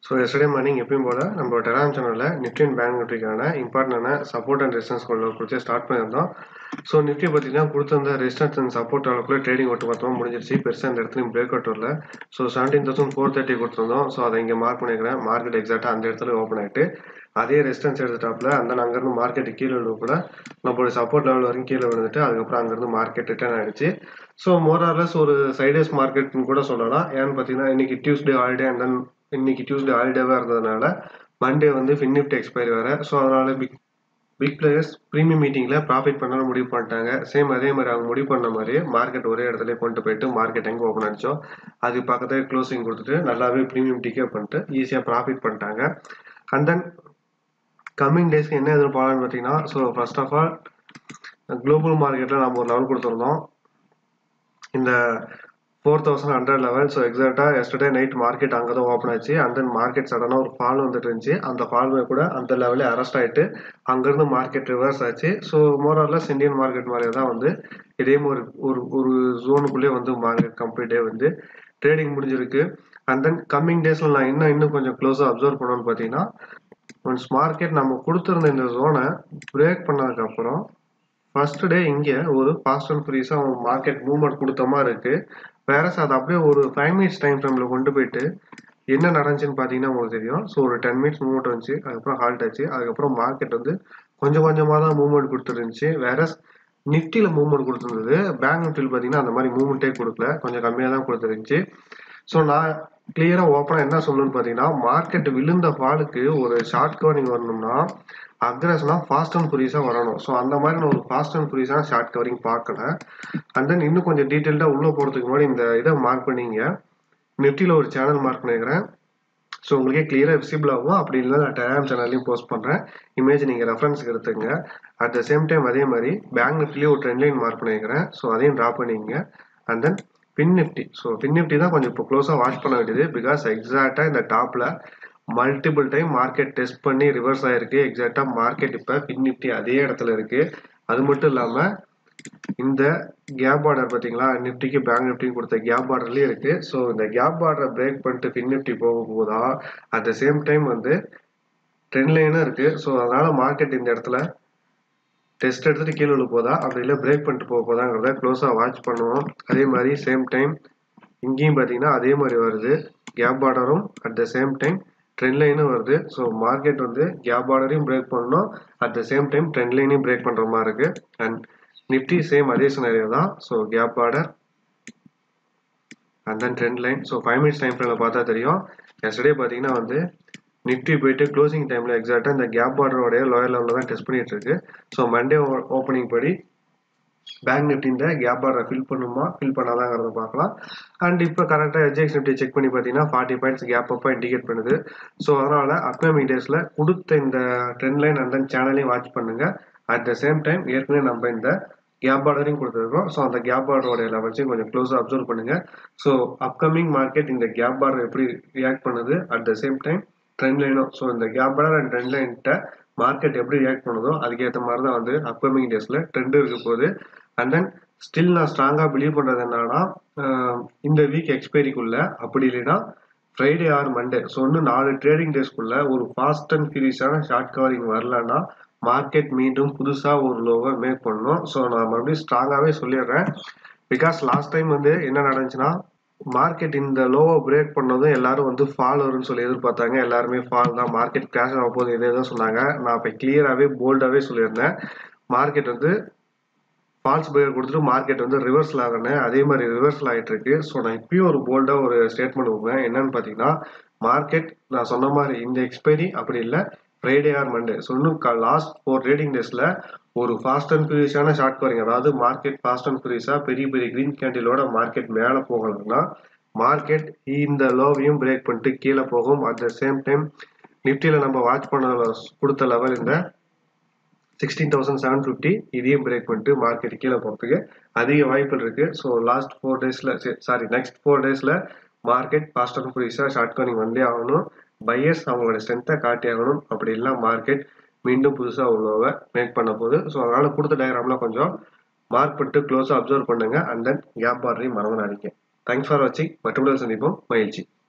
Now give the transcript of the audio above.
so yesterday morning எப்பயும் போல் நம்ம டெலாம் சேனலில் நிஃப்டி அண்ட் பேங்க் நிஃப்டிக்கான இம்பார்ட்டண்டான சப்போர்ட் அண்ட் ரெசிஸ்டன்ஸ் கொள்ள கொடுத்து ஸ்டார்ட் பண்ணியிருந்தோம் ஸோ நிஃப்டி பார்த்தீங்கன்னா கொடுத்திருந்த ரெசிஸ்டன்ஸ் அண்ட் சப்போர்ட் அளவுக்குள்ள ட்ரேடிங் ஒட்டு மொத்தமாக முடிஞ்சிருச்சு பெருசாக இந்த இடத்துலையும் பிரேக் அவுட் வரல so seventeen thousand four thirty கொடுத்துருந்தோம் ஸோ அதை இங்கே மார்க் பண்ணிக்கிறேன் மார்க்கெட் எக்ஸாக்டாக அந்த இடத்துல ஓப்பன் ஆகிட்டு அதே ரெசிஸ்டன்ஸ் எடுத்துட்டாப்ல அந்த அங்கேருந்து மார்க்கெட் கீழே விழுந்து கூட நம்மளோட சப்போர்ட் லெவல் வரைக்கும் கீழே விழுந்துட்டு அதுக்கப்புறம் அங்கேருந்து மார்க்கெட் ரிட்டர்ன் ஆயிடுச்சு ஸோ மோரார்லெஸ் ஒரு சைடேஸ் மார்க்கெட்னு கூட சொல்லலாம் ஏன்னு பார்த்தீங்கன்னா இன்னைக்கு டியூஸ்டே ஹாலிடே அண்ட் தென் இன்னைக்கு டியூஸ்டே ஹாலிடேவாக இருந்ததுனால மண்டே வந்து ஃபின்னிஃப்ட் எக்ஸ்பைரி வேறு ஸோ அதனால பிக் பிக் பிளேயர்ஸ் ப்ரீமியம் மீட்டிங்கில் ப்ராஃபிட் பண்ணணும் முடிவு பண்ணிட்டாங்க சேம் அதே மாதிரி அவங்க முடிவு பண்ண மாதிரியே மார்க்கெட் ஒரே இடத்துல கொண்டு போயிட்டு மார்க்கெட் எங்கே ஓப்பன் ஆச்சோ அது பக்கத்தில் க்ளோசிங் கொடுத்துட்டு நல்லாவே ப்ரீமியம் டிக்கே பண்ணிட்டு ஈஸியாக ப்ராஃபிட் பண்ணிட்டாங்க அண்ட் தென் கம்மிங் டேஸ்க்கு என்ன எதிர்பார்க்கலாம்னு பார்த்தீங்கன்னா so first of all global மார்க்கெட்டில் நம்ம ஒரு லெவல் கொடுத்துருந்தோம் இந்த four thousand hundred level so எக்ஸாக்டாக எஸ்டர்டே நைட் மார்க்கெட் அங்கே தான் ஓப்பன் ஆச்சு அண்ட் தென் மார்க்கெட் சடனாக ஒரு ஃபால் வந்துட்டு இருந்துச்சு அந்த ஃபால்மே கூட அந்த லெவலே அரெஸ்ட் ஆகிட்டு அங்கேருந்து மார்க்கெட் ரிவர்ஸ் ஆச்சு ஸோ மோரார்லெஸ் இந்தியன் மார்க்கெட் மாதிரியே தான் வந்து இதே ஒரு ஒரு ஒரு ஜோனுக்குள்ளேயே வந்து மார்க்கெட் கம்ப்ளீட்டே வந்து ட்ரேடிங் முடிஞ்சிருக்கு அண்ட் தென் கம்மிங் டேஸில் நான் இன்னும் இன்னும் கொஞ்சம் க்ளோஸாக அப்சர்வ் பண்ணணும்னு பார்த்தீங்கன்னா ஒன்ஸ் மார்க்கெட் நம்ம கொடுத்துருந்த இந்த ஜோனை பிரேக் பண்ணதுக்கப்புறம் ஃபர்ஸ்ட் டே இங்கே ஒரு ஃபாஸ்ட் அண்ட் ஃப்ரீஸாக மார்க்கெட் மூவ்மெண்ட் கொடுத்த மாதிரி இருக்கு வேற அது அப்படியே ஒரு ஃபைவ் மினிட்ஸ் டைம் ஃப்ரேமில் கொண்டு போயிட்டு என்ன நடந்துச்சுன்னு பார்த்தீங்கன்னா உங்களுக்கு தெரியும் ஸோ ஒரு டென் மினிட்ஸ் மூவ்மெண்ட் வந்துச்சு அதுக்கப்புறம் ஹால்ட் ஆச்சு அதுக்கப்புறம் மார்க்கெட் வந்து கொஞ்சம் கொஞ்சமாக தான் மூவ்மெண்ட் கொடுத்துருந்துச்சு வேற நிஃப்டியில் மூவ்மெண்ட் கொடுத்துருந்தது பேங்க் நிஃப்டியில் பார்த்தீங்கன்னா அந்த மாதிரி மூவ்மெண்ட்டே கொடுக்கல கொஞ்சம் கம்மியாக தான் கொடுத்துருந்துச்சு ஸோ நான் கிளியராக ஓப்பனாக என்ன சொல்லணும்னு பார்த்தீங்கன்னா மார்க்கெட் விழுந்த ஃபாலுக்கு ஒரு ஷார்ட் கவரிங் வரணும்னா அக்ரஸ்னா ஃபாஸ்ட் அண்ட் ஃப்ரீஸாக வரணும் ஸோ அந்த மாதிரி நான் ஒரு ஃபாஸ்ட் அண்ட் ஃப்ரீஸாக ஷார்ட் கவரிங் பார்க்கல அண்ட் தென் இன்னும் கொஞ்சம் டீட்டெயில்டாக உள்ளே போகிறதுக்கு முன்னாடி இந்த இதை மார்க் பண்ணிங்க நெட்டியில் ஒரு சேனல் மார்க் பண்ணிக்கிறேன் ஸோ உங்களுக்கே கிளியராக விசிபிள் ஆகும் அப்படி இல்லை நான் டெலாம் சேனல்லையும் போஸ்ட் பண்ணுறேன் இமேஜ் நீங்கள் ரெஃபரன்ஸுக்கு எடுத்துங்க அட் த சேம் டைம் அதே மாதிரி பேங்க் நிஃப்டிலேயே ஒரு ட்ரெண்ட் லைன் மார்க் பண்ணிக்கிறேன் ஸோ அதையும் ட்ரா பண்ணிங்க and then FinNifty so FinNifty தான் கொஞ்சம் இப்போ க்ளோஸாக வாட்ச் பண்ண வேண்டியது பிகாஸ் எக்ஸாக்டாக இந்த டாப்பில் மல்டிபிள் டைம் மார்க்கெட் டெஸ்ட் பண்ணி ரிவர்ஸ் ஆயிருக்கு எக்ஸாக்டாக மார்க்கெட் இப்போ பின் நிஃப்டி அதே இடத்துல இருக்கு அது மட்டும் இல்லாமல் இந்த கேப் ஆர்டர் பார்த்தீங்களா நிஃப்டிக்கு பேங்க் நிஃப்டிக்கு கொடுத்த கேப் ஆர்டர்லேயே இருக்கு ஸோ இந்த கேப் ஆர்டரை பிரேக் பண்ணிட்டு பின் நிஃப்டி போக போதா அட் த சேம் டைம் வந்து ட்ரெண்ட் லைனும் இருக்கு ஸோ அதனால மார்க்கெட் இந்த இடத்துல டெஸ்ட் எடுத்துட்டு கீழே விழு போதா அப்படி இல்லை பிரேக் பண்ணிட்டு போக போதாங்கிறத க்ளோஸாக வாட்ச் பண்ணுவோம் அதே மாதிரி சேம் டைம் இங்கேயும் பார்த்தீங்கன்னா அதே மாதிரி வருது கேப் ஆர்டரும் at the same time trend லைனும் வருது ஸோ மார்க்கெட் வந்து கேப் ஆர்டரையும் பிரேக் பண்ணணும் at the same time trend லைனையும் பிரேக் பண்ணுற மாதிரி இருக்கு அண்ட் நிஃப்டி சேம் அதே சினாரியோ தான் so gap order and then trend line so five minutes time ஃப்ரேமில் பார்த்தா தெரியும் எஸ்டர்டே பார்த்தீங்கன்னா வந்து நிஃப்டி போயிட்டு க்ளோசிங் டைமில் எக்ஸாக்டாக இந்த கேப் ஆர்டரோடைய லோயர் லெவலில் தான் டெஸ்ட் பண்ணிட்டு இருக்கு ஸோ மண்டே ஓப்பனிங் படி பேங்க் நிஃப்டி இந்த கேப் ஆர்டரை ஃபில் பண்ணுமா ஃபில் பண்ணாதாங்கிறத பார்க்கலாம் அண்ட் இப்போ கரெக்டாக எஜெக்ஸ் நிஃப்டி செக் பண்ணி பார்த்தீங்கன்னா ஃபார்ட்டி பாயிண்ட்ஸ் கேப் அப்போ இண்டிகேட் பண்ணுது ஸோ அதனால் அப்கமிங் டேஸில் கொடுத்த இந்த ட்ரெண்ட் லைன் அண்ட் தென் சேனலையும் வாட்ச் பண்ணுங்க அட் த சேம் டைம் ஏற்கனவே நம்ம இந்த கேப் ஆர்டரையும் கொடுத்துருக்கோம் ஸோ அந்த கேப் ஆர்டரோடைய லெவல்ஸையும் கொஞ்சம் க்ளோஸாக அப்சர்வ் பண்ணுங்க ஸோ அப்கமிங் மார்க்கெட் இந்த கேப் ஆர்டர் எப்படி ரியாக்ட் பண்ணுது at the same time trend லைனும் ஸோ இந்த கேப் ஆர்டர் அண்ட் ட்ரெண்ட் லைன்கிட்ட மார்க்கெட் எப்படி ரியாக்ட் பண்ணுதோ அதுக்கேற்ற மாதிரி தான் வந்து அப்கமிங் டேஸில் ட்ரெண்ட் இருக்க போகுது அண்ட் தென் ஸ்டில் நான் ஸ்ட்ராங்காக பிலீவ் பண்ணுறது என்னன்னா இந்த வீக் எக்ஸ்பைரிக்குள்ள அப்படி இல்லைன்னா ஃப்ரைடே ஆர் மண்டே ஸோ இன்னும் நாலு ட்ரேடிங் டேஸ்க்குள்ள ஒரு ஃபாஸ்ட் அண்ட் ஃபியூரிஸான ஷார்ட் கவரிங் வரலன்னா மார்க்கெட் மீண்டும் புதுசாக ஒரு லோவை மேக் பண்ணணும் ஸோ நான் மறுபடியும் ஸ்ட்ராங்காகவே சொல்லிடுறேன் பிகாஸ் லாஸ்ட் டைம் வந்து என்ன நடந்துச்சுன்னா மார்க்கெட் இந்த லோவை பிரேக் பண்ணதும் எல்லாரும் வந்து ஃபால் வரும்னு சொல்லி எதிர்பார்த்தாங்க எல்லாருமே ஃபால் தான் மார்க்கெட் கிராஷ் ஆக போகுது இதே தான் சொன்னாங்க நான் இப்போ கிளியராகவே போல்டாகவே சொல்லியிருந்தேன் மார்க்கெட் வந்து ஃபால்ஸ் பையர் கொடுத்துட்டு மார்க்கெட் வந்து ரிவர்ஸில் ஆகணும் அதே மாதிரி ரிவர்ஸில் ஆகிட்டு இருக்கு ஸோ நான் இப்பயும் ஒரு போல்டாக ஒரு ஸ்டேட்மெண்ட் கொடுப்பேன் என்னன்னு பார்த்தீங்கன்னா மார்க்கெட் நான் சொன்ன மாதிரி இந்த எக்ஸ்பைரி அப்படி இல்லை ஃப்ரைடே ஆர் மண்டே ஸோ இன்னும் லாஸ்ட் ஃபோர் ட்ரேடிங் டேஸில் ஒரு ஃபாஸ்ட் அண்ட் ஃபியூரிஸான ஷார்ட் கவரிங் அதாவது மார்க்கெட் ஃபாஸ்ட் அண்ட் ஃபியூரிஸாக பெரிய பெரிய க்ரீன் கேண்டிலோட மார்க்கெட் மேலே போகலன்னா மார்க்கெட் இந்த லோவையும் பிரேக் பண்ணிட்டு கீழே போகும் அட் த சேம் டைம் நிஃப்டியில் நம்ம வாட்ச் பண்ண கொடுத்த லெவல் இந்த சிக்ஸ்டீன் தௌசண்ட் செவன் ஃபிஃப்டி இதையும் பிரேக் பண்ணிட்டு மார்க்கெட் கீழே போகிறதுக்கு அதிக வாய்ப்புகள் இருக்கு ஸோ லாஸ்ட் ஃபோர் டேஸில் சாரி நெக்ஸ்ட் ஃபோர் டேஸில் மார்க்கெட் ஃபாஸ்ட் அண்ட் ஃப்ரீஸாக ஷார்ட் கவரிங் வந்தே ஆகணும் பையர்ஸ் அவங்களோட ஸ்ட்ரென்த்தை காட்டி ஆகணும் அப்படி இல்லை மார்க்கெட் மீண்டும் புதுசாக உள்ளவ மேக் பண்ண போகுது ஸோ அதனால் கொடுத்த டயக்ராமில் கொஞ்சம் மார்க் பண்ணிட்டு க்ளோஸாக அப்சர்வ் பண்ணுங்க அண்ட் தென் கேப் பார்டரையும் மறந்துடாதீங்க தேங்க்ஸ் ஃபார் வாட்சிங் மற்றபடி சந்திப்போம் மகிழ்ச்சி